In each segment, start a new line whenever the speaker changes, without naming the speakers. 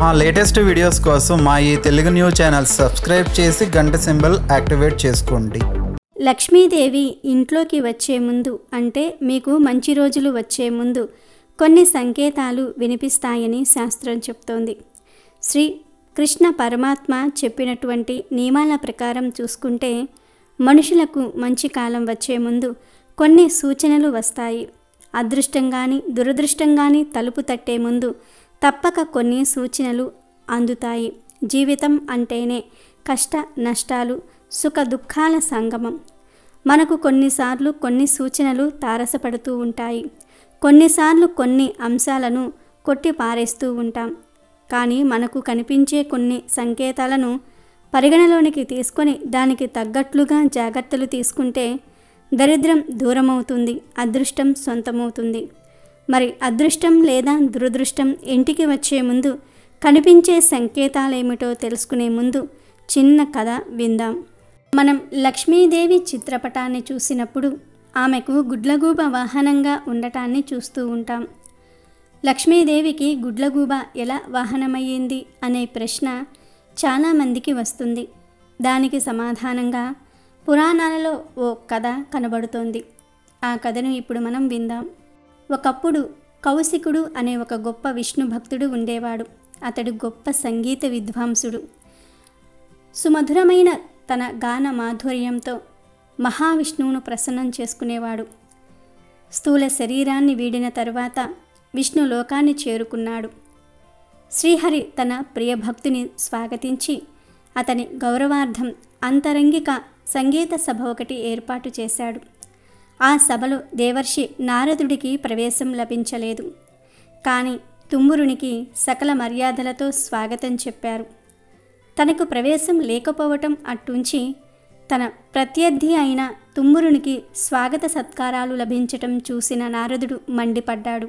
మా latest videos కోసం మా ఈ తెలుగు న్యూస్ ఛానల్ సబ్స్క్రైబ్ చేసి గంట సింబల్ యాక్టివేట్ చేసుకోండి
లక్ష్మీదేవి ఇంట్లోకి వచ్చే ముందు అంటే మీకు మంచి రోజులు వచ్చే ముందు కొన్ని సంకేతాలు వినిపిస్తాయని శాస్త్రం చెప్తోంది శ్రీ కృష్ణ పరమాత్మ చెప్పినటువంటి నియమాల ప్రకారం చూసుకుంటే మనుషులకు మంచి కాలం వచ్చే ముందు కొన్ని సూచనలు వస్తాయి అదృష్టం కానీ దురదృష్టం కానీ తలుపు తట్టే ముందు తప్పక కొన్ని సూచనలు అందుతాయి జీవితం అంటేనే కష్ట నష్టాలు సుఖ దుఃఖాల సంగమం మనకు కొన్నిసార్లు కొన్ని సూచనలు తారసపడుతూ ఉంటాయి కొన్నిసార్లు కొన్ని అంశాలను కొట్టి పారేస్తూ ఉంటాం కానీ మనకు కనిపించే కొన్ని సంకేతాలను పరిగణలోనికి తీసుకొని దానికి తగ్గట్లుగా జాగ్రత్తలు తీసుకుంటే దరిద్రం దూరమవుతుంది అదృష్టం సొంతమవుతుంది మరి అదృష్టం లేదా దురదృష్టం ఇంటికి వచ్చే ముందు కనిపించే సంకేతాలేమిటో తెలుసుకునే ముందు చిన్న కథ విందాం మనం లక్ష్మీదేవి చిత్రపటాన్ని చూసినప్పుడు ఆమెకు గుడ్లగూబ వాహనంగా ఉండటాన్ని చూస్తూ ఉంటాం లక్ష్మీదేవికి గుడ్లగూబ ఎలా వాహనమయ్యింది అనే ప్రశ్న చాలామందికి వస్తుంది దానికి సమాధానంగా పురాణాలలో ఓ కథ కనబడుతోంది ఆ కథను ఇప్పుడు మనం విందాం ఒకప్పుడు కౌశికుడు అనే ఒక గొప్ప విష్ణు భక్తుడు ఉండేవాడు అతడు గొప్ప సంగీత విద్వాంసుడు సుమధురమైన తన గాన మాధుర్యంతో మహావిష్ణువును ప్రసన్నం చేసుకునేవాడు స్థూల శరీరాన్ని వీడిన తరువాత విష్ణు లోకాన్ని చేరుకున్నాడు శ్రీహరి తన ప్రియభక్తుని స్వాగతించి అతని గౌరవార్థం అంతరంగిక సంగీత సభ ఒకటి ఏర్పాటు చేశాడు ఆ సభలో దేవర్షి నారదుడికి ప్రవేశం లభించలేదు కానీ తుమ్మురునికి సకల మర్యాదలతో స్వాగతం చెప్పారు తనకు ప్రవేశం లేకపోవటం అట్టుంచి తన ప్రత్యర్థి అయిన తుమ్మురునికి స్వాగత సత్కారాలు లభించటం చూసిన నారదుడు మండిపడ్డాడు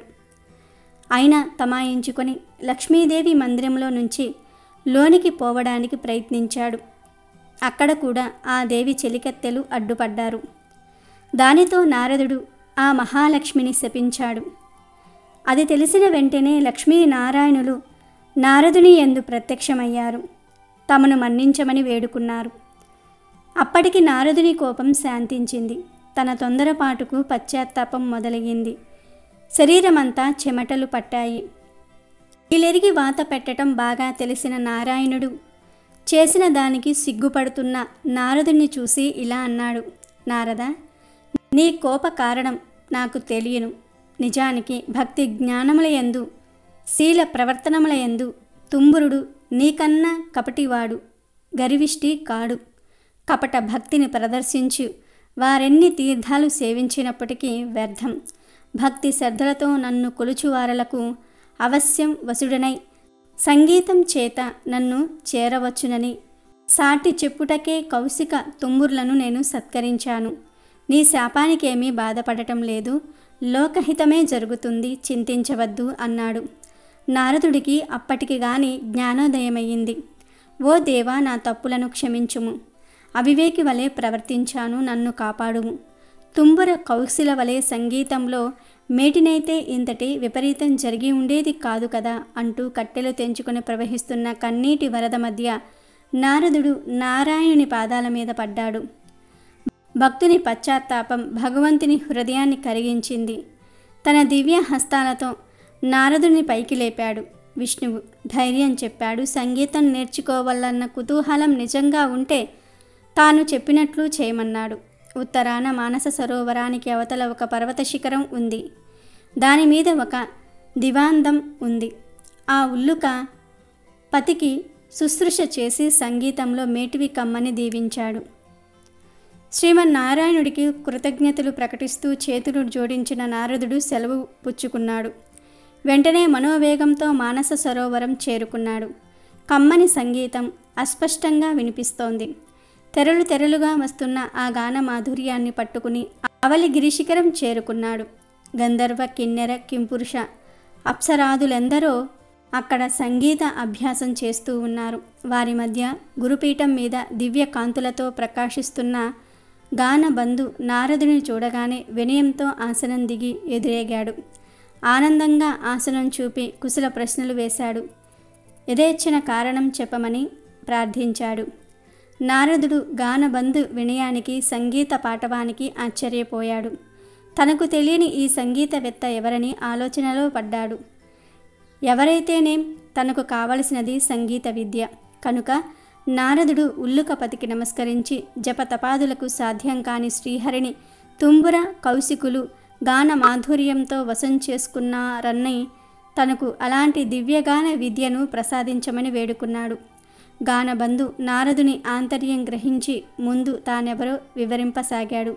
అయినా తమాయించుకొని లక్ష్మీదేవి మందిరంలో నుంచి లోనికి పోవడానికి ప్రయత్నించాడు అక్కడ కూడా ఆ దేవి చెలికత్తెలు అడ్డుపడ్డారు దానితో నారదుడు ఆ మహాలక్ష్మిని శపించాడు అది తెలిసిన వెంటనే లక్ష్మీనారాయణులు నారదుని ఎందు ప్రత్యక్షమయ్యారు తమను మన్నించమని వేడుకున్నారు అప్పటికి నారదుని కోపం శాంతించింది తన తొందరపాటుకు పశ్చాత్తాపం మొదలయ్యింది శరీరమంతా చెమటలు పట్టాయి ఇలెరిగి వాత పెట్టడం బాగా తెలిసిన నారాయణుడు చేసిన దానికి సిగ్గుపడుతున్న నారదుని చూసి ఇలా అన్నాడు నారద నీ కోప కారణం నాకు తెలియను నిజానికి భక్తి జ్ఞానముల యందు శీల ప్రవర్తనముల యందు తుంబురుడు నీకన్నా కపటివాడు గరివిష్టి కాడు కపట భక్తిని ప్రదర్శించు వారెన్ని తీర్థాలు సేవించినప్పటికీ వ్యర్థం భక్తి శ్రద్ధలతో నన్ను కొలుచువారలకు అవశ్యం వసుడనై సంగీతం చేత నన్ను చేరవచ్చునని సాటి చెప్పుటకే కౌశిక తుమ్ముర్లను నేను సత్కరించాను నీ శాపానికేమీ బాధపడటం లేదు లోకహితమే జరుగుతుంది చింతించవద్దు అన్నాడు నారదుడికి అప్పటికి గాని జ్ఞానోదయమయ్యింది ఓ దేవా నా తప్పులను క్షమించుము అవివేకి వలె ప్రవర్తించాను నన్ను కాపాడుము తుంబుర కౌశిల వలె సంగీతంలో మేటినైతే ఇంతటి విపరీతం జరిగి ఉండేది కాదు కదా అంటూ కట్టెలు తెంచుకుని ప్రవహిస్తున్న కన్నీటి వరద మధ్య నారదుడు నారాయణుని పాదాల మీద పడ్డాడు భక్తుని పశ్చాత్తాపం భగవంతుని హృదయాన్ని కరిగించింది తన దివ్య హస్తాలతో నారదుని పైకి లేపాడు విష్ణువు ధైర్యం చెప్పాడు సంగీతం నేర్చుకోవాలన్న కుతూహలం నిజంగా ఉంటే తాను చెప్పినట్లు చేయమన్నాడు ఉత్తరాన మానస సరోవరానికి అవతల ఒక పర్వత శిఖరం ఉంది దాని మీద ఒక దివాందం ఉంది ఆ ఉల్లుక పతికి శుశ్రూష చేసి సంగీతంలో మేటివి కమ్మని దీవించాడు శ్రీమన్నారాయణుడికి కృతజ్ఞతలు ప్రకటిస్తూ చేతులు జోడించిన నారదుడు సెలవు పుచ్చుకున్నాడు వెంటనే మనోవేగంతో మానస సరోవరం చేరుకున్నాడు కమ్మని సంగీతం అస్పష్టంగా వినిపిస్తోంది తెరలు తెరలుగా వస్తున్న ఆ గాన మాధుర్యాన్ని పట్టుకుని అవలి గిరిశిఖరం చేరుకున్నాడు గంధర్వ కిన్నెర కింపురుష అప్సరాదులెందరో అక్కడ సంగీత అభ్యాసం చేస్తూ ఉన్నారు వారి మధ్య గురుపీఠం మీద దివ్య కాంతులతో ప్రకాశిస్తున్న గానబంధు నారదుని చూడగానే వినయంతో ఆసనం దిగి ఎదురేగాడు ఆనందంగా ఆసనం చూపి కుశల ప్రశ్నలు వేశాడు యథేచ్ఛన కారణం చెప్పమని ప్రార్థించాడు నారదుడు గానబంధు వినయానికి సంగీత పాటవానికి ఆశ్చర్యపోయాడు తనకు తెలియని ఈ సంగీతవేత్త ఎవరని ఆలోచనలో పడ్డాడు ఎవరైతేనేం తనకు కావలసినది సంగీత విద్య కనుక నారదుడు ఉల్లుకపతికి నమస్కరించి జపతపాదులకు సాధ్యం కాని శ్రీహరిని తుంబుర కౌశికులు గాన మాధుర్యంతో వశం చేసుకున్నారని తనకు అలాంటి దివ్యగాన విద్యను ప్రసాదించమని వేడుకున్నాడు గానబంధు నారదుని ఆంతర్యం గ్రహించి ముందు తానెవరో వివరింపసాగాడు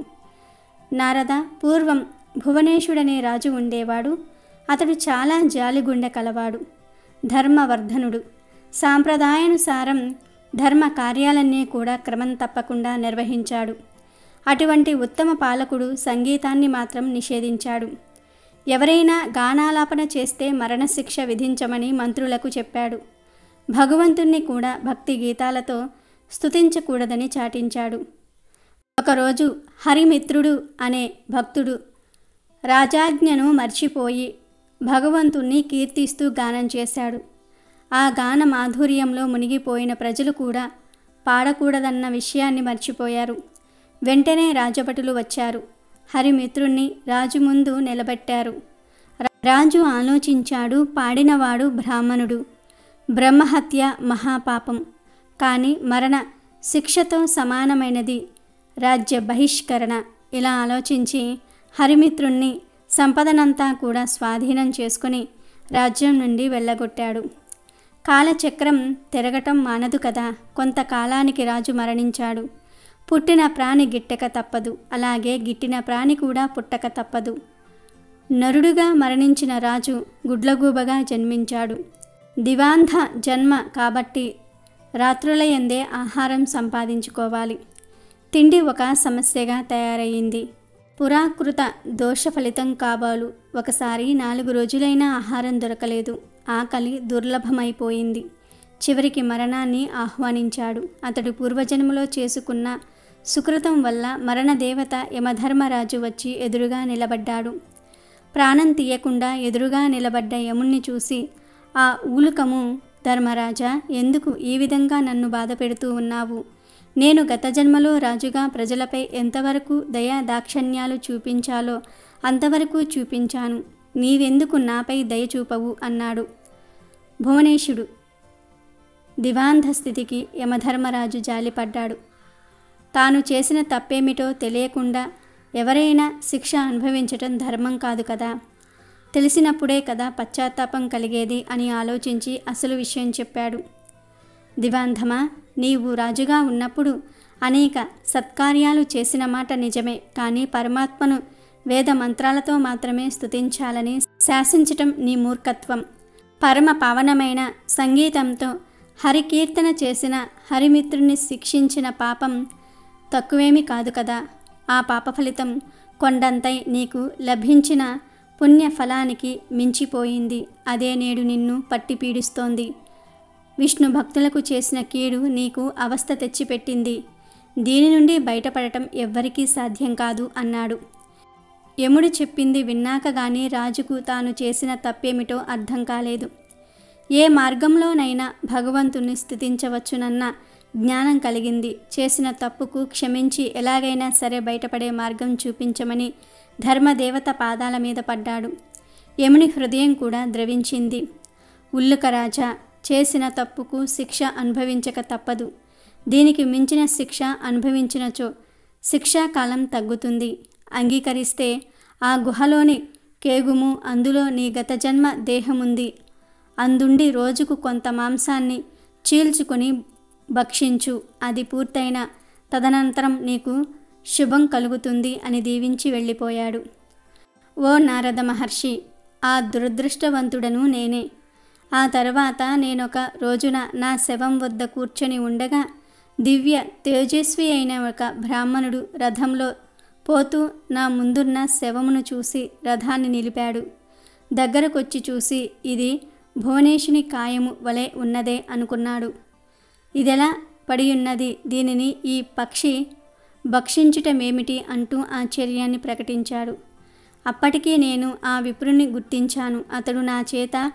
నారద పూర్వం భువనేశుడనే రాజు ఉండేవాడు అతడు చాలా జాలిగుండె కలవాడు ధర్మవర్ధనుడు సాంప్రదాయానుసారం ధర్మ కార్యాలన్నీ కూడా క్రమం తప్పకుండా నిర్వహించాడు అటువంటి ఉత్తమ పాలకుడు సంగీతాన్ని మాత్రం నిషేధించాడు ఎవరైనా గానాలాపన చేస్తే మరణశిక్ష విధించమని మంత్రులకు చెప్పాడు భగవంతుణ్ణి కూడా భక్తి గీతాలతో స్తుతించకూడదని చాటించాడు ఒకరోజు హరిమిత్రుడు అనే భక్తుడు రాజాజ్ఞను మర్చిపోయి భగవంతుణ్ణి కీర్తిస్తూ గానం చేశాడు ఆ గాన మాధుర్యంలో మునిగిపోయిన ప్రజలు కూడా పాడకూడదన్న విషయాన్ని మర్చిపోయారు వెంటనే రాజభటులు వచ్చారు హరిమిత్రుణ్ణి రాజు ముందు నిలబెట్టారు రాజు ఆలోచించాడు పాడినవాడు బ్రాహ్మణుడు బ్రహ్మహత్య మహాపాపం కానీ మరణ శిక్షతో సమానమైనది రాజ్య బహిష్కరణ ఇలా ఆలోచించి హరిమిత్రుణ్ణి సంపదనంతా కూడా స్వాధీనం చేసుకుని రాజ్యం నుండి వెళ్ళగొట్టాడు కాలచక్రం తిరగటం మానదు కదా కొంతకాలానికి రాజు మరణించాడు పుట్టిన ప్రాణి గిట్టక తప్పదు అలాగే గిట్టిన ప్రాణి కూడా పుట్టక తప్పదు నరుడుగా మరణించిన రాజు గుడ్లగూబగా జన్మించాడు దివాంధ జన్మ కాబట్టి రాత్రులయందే ఆహారం సంపాదించుకోవాలి తిండి ఒక సమస్యగా తయారయ్యింది పురాకృత దోష ఫలితం కాబోలు ఒకసారి నాలుగు రోజులైనా ఆహారం దొరకలేదు ఆకలి దుర్లభమైపోయింది చివరికి మరణాన్ని ఆహ్వానించాడు అతడు పూర్వజన్మలో చేసుకున్న సుకృతం వల్ల మరణదేవత యమధర్మరాజు వచ్చి ఎదురుగా నిలబడ్డాడు ప్రాణం తీయకుండా ఎదురుగా నిలబడ్డ యముణ్ణి చూసి ఆ ఊలుకము ధర్మరాజా ఎందుకు ఈ విధంగా నన్ను బాధ పెడుతూ ఉన్నావు నేను గత జన్మలో రాజుగా ప్రజలపై ఎంతవరకు దయా దాక్షణ్యాలు చూపించాలో అంతవరకు చూపించాను నీవెందుకు నాపై దయ చూపవు అన్నాడు భువనేశుడు దివాంధ స్థితికి యమధర్మరాజు జాలిపడ్డాడు తాను చేసిన తప్పేమిటో తెలియకుండా ఎవరైనా శిక్ష అనుభవించటం ధర్మం కాదు కదా తెలిసినప్పుడే కదా పశ్చాత్తాపం కలిగేది అని ఆలోచించి అసలు విషయం చెప్పాడు దివాంధమా నీవు రాజుగా ఉన్నప్పుడు అనేక సత్కార్యాలు చేసిన మాట నిజమే కానీ పరమాత్మను వేద మంత్రాలతో మాత్రమే స్తుతించాలని శాసించటం నీ మూర్ఖత్వం పరమ పావనమైన సంగీతంతో హరికీర్తన చేసిన హరిమిత్రుని శిక్షించిన పాపం తక్కువేమీ కాదు కదా ఆ పాప ఫలితం కొండంతై నీకు లభించిన పుణ్య ఫలానికి మించిపోయింది అదే నేడు నిన్ను పట్టి పీడిస్తోంది విష్ణు భక్తులకు చేసిన కీడు నీకు అవస్థ తెచ్చిపెట్టింది దీని నుండి బయటపడటం ఎవ్వరికీ సాధ్యం కాదు అన్నాడు యముడు చెప్పింది విన్నాక గాని రాజుకు తాను చేసిన తప్పేమిటో అర్థం కాలేదు ఏ మార్గంలోనైనా భగవంతుని స్థుతించవచ్చునన్న జ్ఞానం కలిగింది చేసిన తప్పుకు క్షమించి ఎలాగైనా సరే బయటపడే మార్గం చూపించమని ధర్మదేవత పాదాల మీద పడ్డాడు యముని హృదయం కూడా ద్రవించింది ఉల్లుక రాజా చేసిన తప్పుకు శిక్ష అనుభవించక తప్పదు దీనికి మించిన శిక్ష అనుభవించినచో శిక్షాకాలం తగ్గుతుంది అంగీకరిస్తే ఆ గుహలోని కేగుము అందులో నీ గత జన్మ దేహముంది అందుండి రోజుకు కొంత మాంసాన్ని చీల్చుకొని భక్షించు అది పూర్తయిన తదనంతరం నీకు శుభం కలుగుతుంది అని దీవించి వెళ్ళిపోయాడు ఓ నారద మహర్షి ఆ దురదృష్టవంతుడను నేనే ఆ తర్వాత నేనొక రోజున నా శవం వద్ద కూర్చొని ఉండగా దివ్య తేజస్వి అయిన ఒక బ్రాహ్మణుడు రథంలో పోతూ నా ముందున్న శవమును చూసి రథాన్ని నిలిపాడు దగ్గరకొచ్చి చూసి ఇది భువనేశుని కాయము వలె ఉన్నదే అనుకున్నాడు ఇదెలా పడియున్నది దీనిని ఈ పక్షి భక్షించుటమేమిటి అంటూ ఆశ్చర్యాన్ని ప్రకటించాడు అప్పటికీ నేను ఆ విప్రుని గుర్తించాను అతడు నా చేత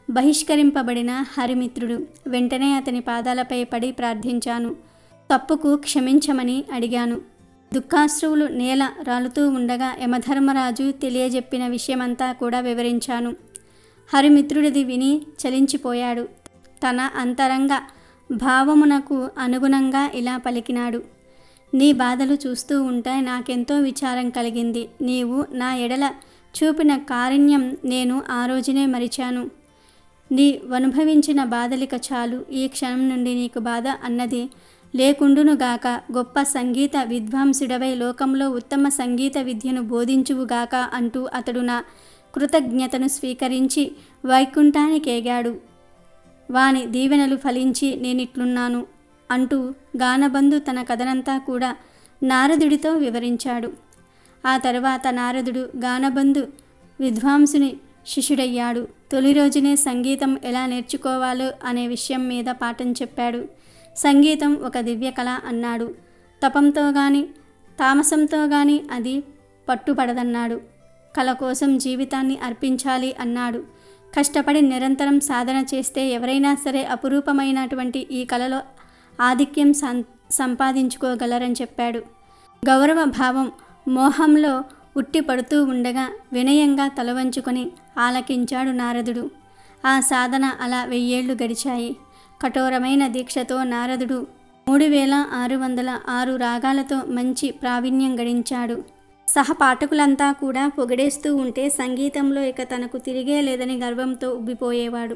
బహిష్కరింపబడిన హరిమిత్రుడు వెంటనే అతని పాదాలపై పడి ప్రార్థించాను తప్పుకు క్షమించమని అడిగాను దుఃఖాశ్రువులు నేల రాలుతూ ఉండగా యమధర్మరాజు తెలియజెప్పిన విషయమంతా కూడా వివరించాను హరిమిత్రుడిది విని చలించిపోయాడు తన అంతరంగ భావమునకు అనుగుణంగా ఇలా పలికినాడు నీ బాధలు చూస్తూ ఉంటే నాకెంతో విచారం కలిగింది నీవు నా ఎడల చూపిన కారుణ్యం నేను ఆ రోజునే మరిచాను నీ అనుభవించిన బాధలిక చాలు ఈ క్షణం నుండి నీకు బాధ అన్నది లేకుండునుగాక గొప్ప సంగీత విద్వాంసుడవై లోకంలో ఉత్తమ సంగీత విద్యను బోధించువుగాక అంటూ అతడు నా కృతజ్ఞతను స్వీకరించి వైకుంఠానికేగాడు వాని దీవెనలు ఫలించి నేనిట్లున్నాను అంటూ గానబంధు తన కథనంతా కూడా నారదుడితో వివరించాడు ఆ తరువాత నారదుడు గానబంధు విద్వాంసుని శిష్యుడయ్యాడు తొలి రోజునే సంగీతం ఎలా నేర్చుకోవాలో అనే విషయం మీద పాఠం చెప్పాడు సంగీతం ఒక దివ్య కళ అన్నాడు తపంతో గాని తామసంతో గాని అది పట్టుపడదన్నాడు కళ కోసం జీవితాన్ని అర్పించాలి అన్నాడు కష్టపడి నిరంతరం సాధన చేస్తే ఎవరైనా సరే అపురూపమైనటువంటి ఈ కళలో ఆధిక్యం సం సంపాదించుకోగలరని చెప్పాడు గౌరవ భావం మోహంలో ఉట్టి పడుతూ ఉండగా వినయంగా తలవంచుకొని ఆలకించాడు నారదుడు ఆ సాధన అలా వెయ్యేళ్లు గడిచాయి కఠోరమైన దీక్షతో నారదుడు మూడు వేల ఆరు వందల ఆరు రాగాలతో మంచి ప్రావీణ్యం గడించాడు సహపాఠకులంతా కూడా పొగిడేస్తూ ఉంటే సంగీతంలో ఇక తనకు తిరిగే లేదని గర్వంతో ఉబ్బిపోయేవాడు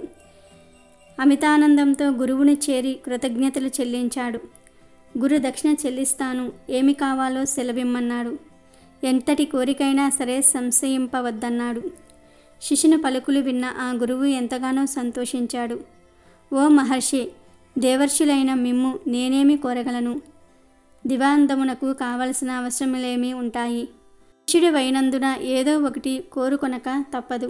అమితానందంతో గురువుని చేరి కృతజ్ఞతలు చెల్లించాడు గురు దక్షిణ చెల్లిస్తాను ఏమి కావాలో సెలవిమ్మన్నాడు ఎంతటి కోరికైనా సరే సంశయింపవద్దన్నాడు శిష్యుని పలుకులు విన్న ఆ గురువు ఎంతగానో సంతోషించాడు ఓ మహర్షి దేవర్షులైన మిమ్ము నేనేమి కోరగలను దివాంతమునకు కావలసిన అవసరములేమి ఉంటాయి శిష్యుడి వైనందున ఏదో ఒకటి కోరుకొనక తప్పదు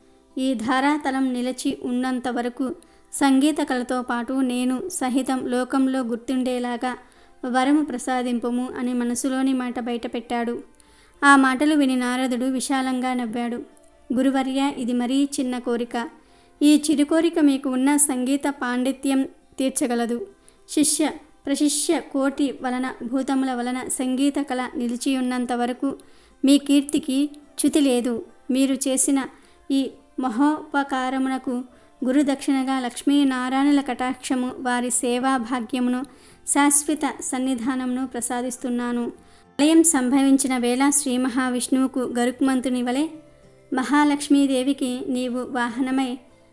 ఈ ధారాతలం నిలిచి ఉన్నంత వరకు సంగీత కళతో పాటు నేను సహితం లోకంలో గుర్తుండేలాగా వరము ప్రసాదింపుము అని మనసులోని మాట బయటపెట్టాడు ఆ మాటలు విని నారదుడు విశాలంగా నవ్వాడు గురువర్య ఇది మరీ చిన్న కోరిక ఈ చిరు కోరిక మీకు ఉన్న సంగీత పాండిత్యం తీర్చగలదు శిష్య ప్రశిష్య కోటి వలన భూతముల వలన సంగీత కళ నిలిచియున్నంత వరకు మీ కీర్తికి చ్యుతి లేదు మీరు చేసిన ఈ మహోపకారమునకు గురుదక్షిణగా లక్ష్మీనారాయణుల కటాక్షము వారి సేవా భాగ్యమును శాశ్వత సన్నిధానమును ప్రసాదిస్తున్నాను ప్రళయం సంభవించిన వేళ శ్రీ మహావిష్ణువుకు గరుక్మంతుని వలె మహాలక్ష్మీదేవికి నీవు వాహనమై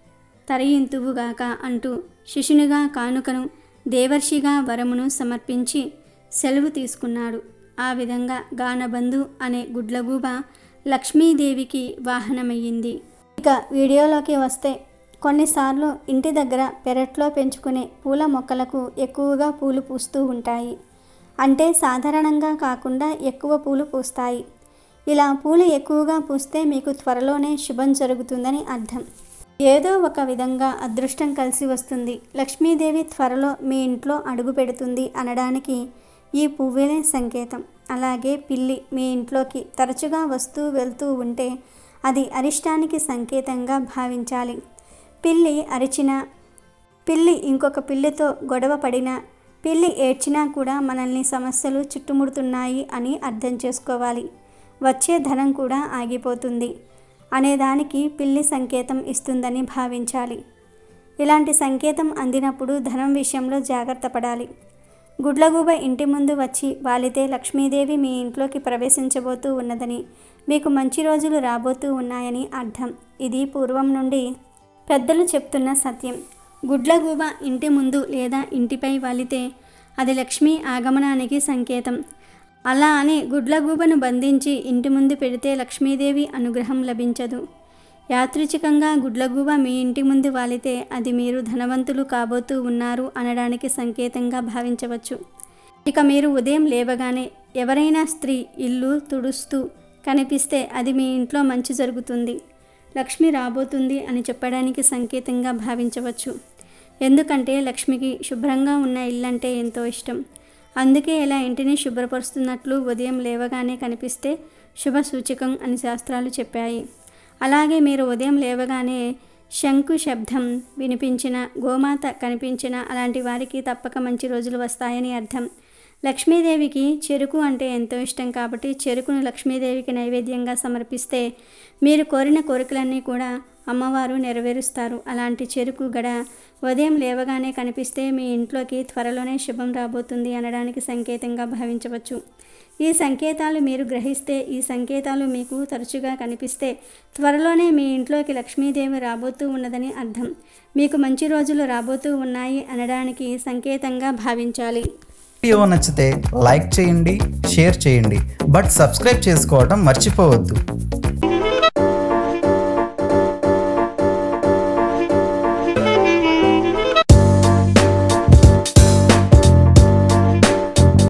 తరయింతువుగాక అంటూ శిశునిగా కానుకను దేవర్షిగా వరమును సమర్పించి సెలవు తీసుకున్నాడు ఆ విధంగా గానబంధు అనే గుడ్లగూబ లక్ష్మీదేవికి వాహనమయ్యింది ఇక వీడియోలోకి వస్తే కొన్నిసార్లు ఇంటి దగ్గర పెరట్లో పెంచుకునే పూల మొక్కలకు ఎక్కువగా పూలు పూస్తూ ఉంటాయి అంటే సాధారణంగా కాకుండా ఎక్కువ పూలు పూస్తాయి ఇలా పూలు ఎక్కువగా పూస్తే మీకు త్వరలోనే శుభం జరుగుతుందని అర్థం ఏదో ఒక విధంగా అదృష్టం కలిసి వస్తుంది లక్ష్మీదేవి త్వరలో మీ ఇంట్లో అడుగు పెడుతుంది అనడానికి ఈ పువ్వులే సంకేతం అలాగే పిల్లి మీ ఇంట్లోకి తరచుగా వస్తూ వెళ్తూ ఉంటే అది అరిష్టానికి సంకేతంగా భావించాలి పిల్లి అరిచినా పిల్లి ఇంకొక పిల్లితో గొడవ పడినా పిల్లి ఏడ్చినా కూడా మనల్ని సమస్యలు చుట్టుముడుతున్నాయి అని అర్థం చేసుకోవాలి వచ్చే ధనం కూడా ఆగిపోతుంది అనేదానికి పిల్లి సంకేతం ఇస్తుందని భావించాలి ఇలాంటి సంకేతం అందినప్పుడు ధనం విషయంలో జాగ్రత్త పడాలి గుడ్లగూబ ఇంటి ముందు వచ్చి వాలితే లక్ష్మీదేవి మీ ఇంట్లోకి ప్రవేశించబోతూ ఉన్నదని మీకు మంచి రోజులు రాబోతూ ఉన్నాయని అర్థం ఇది పూర్వం నుండి పెద్దలు చెప్తున్న సత్యం గుడ్లగూబ ఇంటి ముందు లేదా ఇంటిపై వాలితే అది లక్ష్మీ ఆగమనానికి సంకేతం అలా అని గుడ్లగూబను బంధించి ఇంటి ముందు పెడితే లక్ష్మీదేవి అనుగ్రహం లభించదు యాదృచ్ఛికంగా గుడ్లగూబ మీ ఇంటి ముందు వాలితే అది మీరు ధనవంతులు కాబోతూ ఉన్నారు అనడానికి సంకేతంగా భావించవచ్చు ఇక మీరు ఉదయం లేవగానే ఎవరైనా స్త్రీ ఇల్లు తుడుస్తూ కనిపిస్తే అది మీ ఇంట్లో మంచి జరుగుతుంది లక్ష్మి రాబోతుంది అని చెప్పడానికి సంకేతంగా భావించవచ్చు ఎందుకంటే లక్ష్మికి శుభ్రంగా ఉన్న ఇల్లంటే ఎంతో ఇష్టం అందుకే ఇలా ఇంటిని శుభ్రపరుస్తున్నట్లు ఉదయం లేవగానే కనిపిస్తే శుభ సూచకం అని శాస్త్రాలు చెప్పాయి అలాగే మీరు ఉదయం లేవగానే శంకు శబ్దం వినిపించిన గోమాత కనిపించిన అలాంటి వారికి తప్పక మంచి రోజులు వస్తాయని అర్థం లక్ష్మీదేవికి చెరుకు అంటే ఎంతో ఇష్టం కాబట్టి చెరుకును లక్ష్మీదేవికి నైవేద్యంగా సమర్పిస్తే మీరు కోరిన కోరికలన్నీ కూడా అమ్మవారు నెరవేరుస్తారు అలాంటి చెరుకు గడ ఉదయం లేవగానే కనిపిస్తే మీ ఇంట్లోకి త్వరలోనే శుభం రాబోతుంది అనడానికి సంకేతంగా భావించవచ్చు ఈ సంకేతాలు మీరు గ్రహిస్తే ఈ సంకేతాలు మీకు తరచుగా కనిపిస్తే త్వరలోనే మీ ఇంట్లోకి లక్ష్మీదేవి రాబోతూ ఉన్నదని అర్థం మీకు మంచి రోజులు రాబోతూ ఉన్నాయి అనడానికి సంకేతంగా భావించాలి
వీడియో నచ్చితే లైక్ చేయండి షేర్ చేయండి బట్ సబ్స్క్రైబ్ చేసుకోవడం మర్చిపోవద్దు